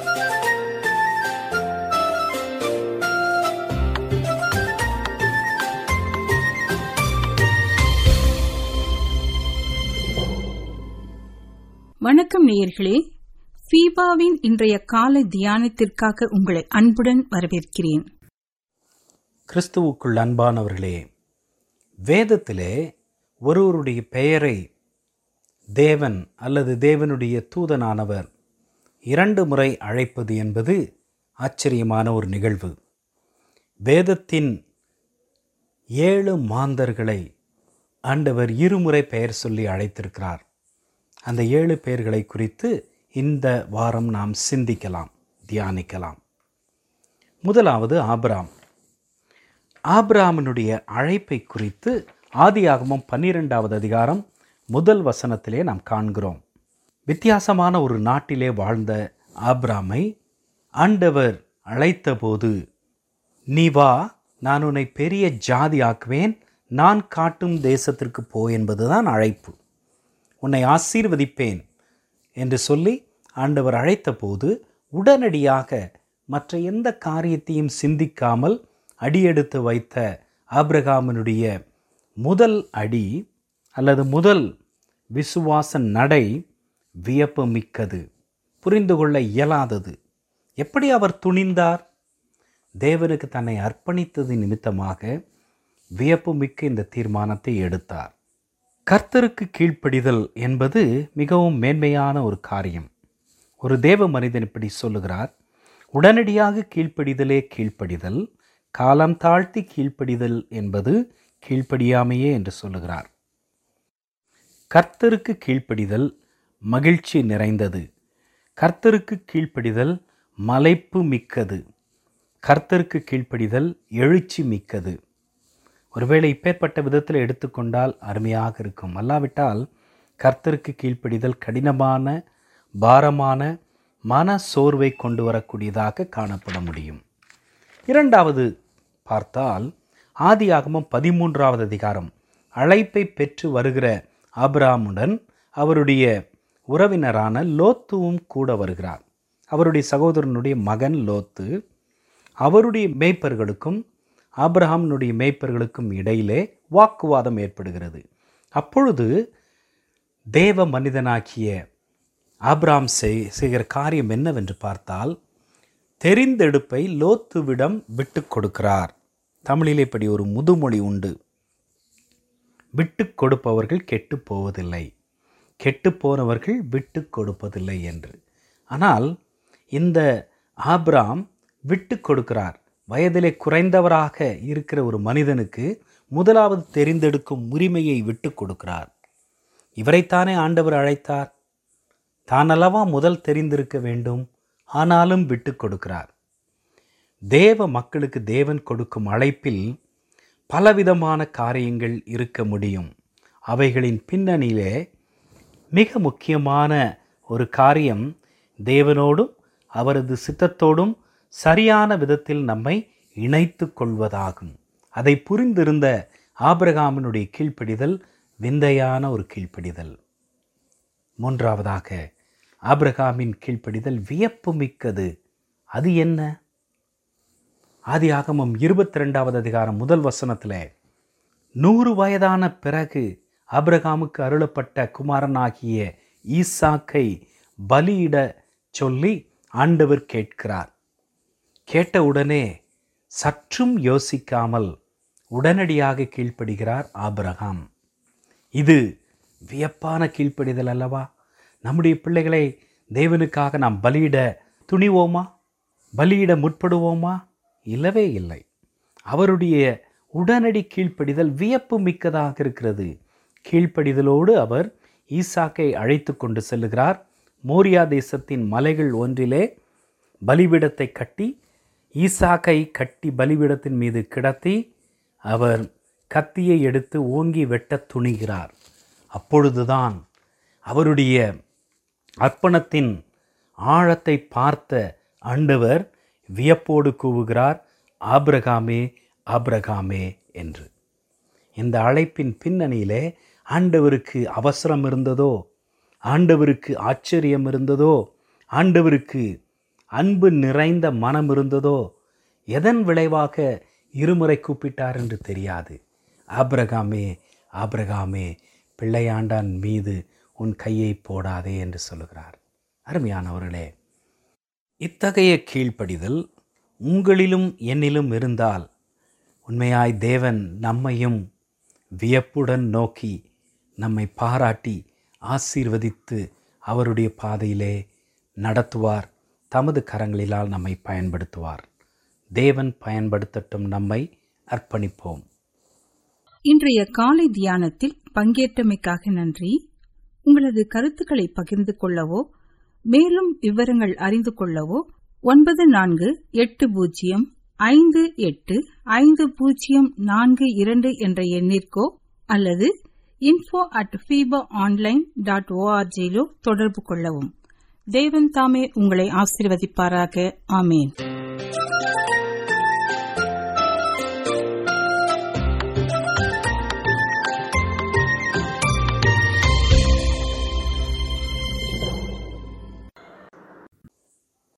வணக்கம் நேயர்களே ஃபீபாவின் இன்றைய காலை தியானத்திற்காக உங்களை அன்புடன் வரவேற்கிறேன் கிறிஸ்துவுக்குள் அன்பானவர்களே வேதத்திலே ஒருவருடைய பெயரை தேவன் அல்லது தேவனுடைய தூதனானவர் இரண்டு முறை அழைப்பது என்பது ஆச்சரியமான ஒரு நிகழ்வு வேதத்தின் ஏழு மாந்தர்களை ஆண்டவர் இருமுறை பெயர் சொல்லி அழைத்திருக்கிறார் அந்த ஏழு பெயர்களை குறித்து இந்த வாரம் நாம் சிந்திக்கலாம் தியானிக்கலாம் முதலாவது ஆபிராம் ஆபிராமனுடைய அழைப்பை குறித்து ஆதியாகமம் பன்னிரெண்டாவது அதிகாரம் முதல் வசனத்திலே நாம் காண்கிறோம் வித்தியாசமான ஒரு நாட்டிலே வாழ்ந்த ஆபிராமை ஆண்டவர் அழைத்தபோது நீ வா நான் உன்னை பெரிய ஜாதி ஆக்குவேன் நான் காட்டும் தேசத்திற்கு போ என்பதுதான் அழைப்பு உன்னை ஆசீர்வதிப்பேன் என்று சொல்லி ஆண்டவர் அழைத்தபோது உடனடியாக மற்ற எந்த காரியத்தையும் சிந்திக்காமல் அடியெடுத்து வைத்த ஆபிரகாமனுடைய முதல் அடி அல்லது முதல் விசுவாச நடை வியப்பு மிக்கது புரிந்து கொள்ள இயலாதது எப்படி அவர் துணிந்தார் தேவனுக்கு தன்னை அர்ப்பணித்தது நிமித்தமாக வியப்பு மிக்க இந்த தீர்மானத்தை எடுத்தார் கர்த்தருக்கு கீழ்ப்படிதல் என்பது மிகவும் மேன்மையான ஒரு காரியம் ஒரு தேவ மனிதன் இப்படி சொல்லுகிறார் உடனடியாக கீழ்ப்படிதலே கீழ்ப்படிதல் காலம் தாழ்த்தி கீழ்ப்படிதல் என்பது கீழ்ப்படியாமையே என்று சொல்லுகிறார் கர்த்தருக்கு கீழ்ப்படிதல் மகிழ்ச்சி நிறைந்தது கர்த்தருக்கு கீழ்ப்படிதல் மலைப்பு மிக்கது கர்த்தருக்கு கீழ்ப்படிதல் எழுச்சி மிக்கது ஒருவேளை இப்பேற்பட்ட விதத்தில் எடுத்துக்கொண்டால் அருமையாக இருக்கும் அல்லாவிட்டால் கர்த்தருக்கு கீழ்ப்படிதல் கடினமான பாரமான மன சோர்வை கொண்டு வரக்கூடியதாக காணப்பட முடியும் இரண்டாவது பார்த்தால் ஆதியாகமம் பதிமூன்றாவது அதிகாரம் அழைப்பை பெற்று வருகிற ஆபிராமுடன் அவருடைய உறவினரான லோத்துவும் கூட வருகிறார் அவருடைய சகோதரனுடைய மகன் லோத்து அவருடைய மேய்ப்பர்களுக்கும் ஆபிரஹாமினுடைய மேய்ப்பர்களுக்கும் இடையிலே வாக்குவாதம் ஏற்படுகிறது அப்பொழுது தேவ மனிதனாக்கிய ஆபிராம் செய் செய்கிற காரியம் என்னவென்று பார்த்தால் தெரிந்தெடுப்பை லோத்துவிடம் விட்டு கொடுக்கிறார் தமிழிலே இப்படி ஒரு முதுமொழி உண்டு விட்டு கொடுப்பவர்கள் கெட்டு போவதில்லை கெட்டு போனவர்கள் விட்டு கொடுப்பதில்லை என்று ஆனால் இந்த ஆபிராம் விட்டு கொடுக்கிறார் வயதிலே குறைந்தவராக இருக்கிற ஒரு மனிதனுக்கு முதலாவது தெரிந்தெடுக்கும் உரிமையை விட்டு கொடுக்கிறார் இவரைத்தானே ஆண்டவர் அழைத்தார் தான் அல்லவா முதல் தெரிந்திருக்க வேண்டும் ஆனாலும் விட்டு கொடுக்கிறார் தேவ மக்களுக்கு தேவன் கொடுக்கும் அழைப்பில் பலவிதமான காரியங்கள் இருக்க முடியும் அவைகளின் பின்னணியிலே மிக முக்கியமான ஒரு காரியம் தேவனோடும் அவரது சித்தத்தோடும் சரியான விதத்தில் நம்மை இணைத்து கொள்வதாகும் அதை புரிந்திருந்த ஆபிரகாமினுடைய கீழ்ப்படிதல் விந்தையான ஒரு கீழ்ப்படிதல் மூன்றாவதாக ஆபிரகாமின் கீழ்ப்படிதல் வியப்பு மிக்கது அது என்ன ஆதி ஆகமம் இருபத்தி ரெண்டாவது அதிகாரம் முதல் வசனத்தில் நூறு வயதான பிறகு ஆபிரகாமுக்கு அருளப்பட்ட குமாரனாகிய ஈசாக்கை பலியிட சொல்லி ஆண்டவர் கேட்கிறார் கேட்ட உடனே சற்றும் யோசிக்காமல் உடனடியாக கீழ்ப்படுகிறார் ஆபிரகாம் இது வியப்பான கீழ்ப்படிதல் அல்லவா நம்முடைய பிள்ளைகளை தேவனுக்காக நாம் பலியிட துணிவோமா பலியிட முற்படுவோமா இல்லவே இல்லை அவருடைய உடனடி கீழ்ப்படிதல் வியப்பு மிக்கதாக இருக்கிறது கீழ்ப்படிதலோடு அவர் ஈசாக்கை அழைத்து கொண்டு செல்லுகிறார் மோரியா தேசத்தின் மலைகள் ஒன்றிலே பலிபீடத்தை கட்டி ஈசாக்கை கட்டி பலிபீடத்தின் மீது கிடத்தி அவர் கத்தியை எடுத்து ஓங்கி வெட்டத் துணிகிறார் அப்பொழுதுதான் அவருடைய அர்ப்பணத்தின் ஆழத்தை பார்த்த ஆண்டவர் வியப்போடு கூவுகிறார் ஆபிரகாமே ஆபிரகாமே என்று இந்த அழைப்பின் பின்னணியிலே ஆண்டவருக்கு அவசரம் இருந்ததோ ஆண்டவருக்கு ஆச்சரியம் இருந்ததோ ஆண்டவருக்கு அன்பு நிறைந்த மனம் இருந்ததோ எதன் விளைவாக இருமுறை கூப்பிட்டார் என்று தெரியாது ஆபிரகாமே ஆபிரகாமே பிள்ளையாண்டான் மீது உன் கையை போடாதே என்று சொல்லுகிறார் அருமையானவர்களே இத்தகைய கீழ்ப்படிதல் உங்களிலும் என்னிலும் இருந்தால் உண்மையாய் தேவன் நம்மையும் வியப்புடன் நோக்கி நம்மை பாராட்டி ஆசீர்வதித்து அவருடைய பாதையிலே நடத்துவார் தமது கரங்களிலால் நம்மை பயன்படுத்துவார் தேவன் பயன்படுத்தட்டும் நம்மை அர்ப்பணிப்போம் இன்றைய காலை தியானத்தில் பங்கேற்றமைக்காக நன்றி உங்களது கருத்துக்களை பகிர்ந்து கொள்ளவோ மேலும் விவரங்கள் அறிந்து கொள்ளவோ ஒன்பது நான்கு எட்டு பூஜ்ஜியம் ஐந்து எட்டு ஐந்து பூஜ்ஜியம் நான்கு இரண்டு என்ற எண்ணிற்கோ அல்லது இன்ஃபோ அட் ஃபீபா ஆன்லைன் டாட் ஓஆர்ஜியிலோ தொடர்பு கொள்ளவும் தேவன் தாமே உங்களை ஆசீர்வதிப்பாராக ஆமேன்